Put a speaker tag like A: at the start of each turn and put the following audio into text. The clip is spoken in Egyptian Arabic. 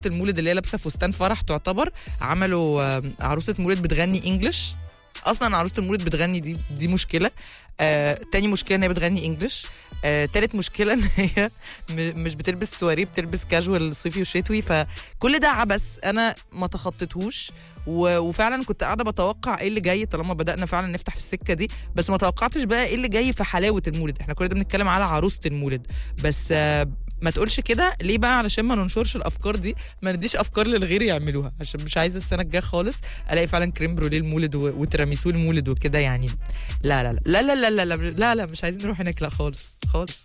A: المولد اللي هي لابسه فستان فرح تعتبر عملوا آه، عروسه مولد بتغني انجلش اصلا عروسه المولد بتغني دي دي مشكله آه، تاني مشكله ان هي بتغني انجلش آه، تالت مشكله ان هي م- مش بتلبس سواري بتلبس كاجوال صيفي وشتوي فكل ده عبث انا ما تخطيتهوش و- وفعلا كنت قاعده بتوقع ايه اللي جاي طالما بدانا فعلا نفتح في السكه دي بس ما توقعتش بقى ايه اللي جاي في حلاوه المولد احنا كل ده بنتكلم على عروسه المولد بس آه، ما تقولش كده ليه بقى علشان ما ننشرش الافكار دي ما نديش افكار للغير يعملوها عشان مش عايزه السنه الجايه خالص الاقي فعلا كريم بروليه المولد و- وتيراميسو المولد وكده يعني لا لا لا لا لا لا لا لا, لا, لا مش عايزين نروح هناك لا خالص خالص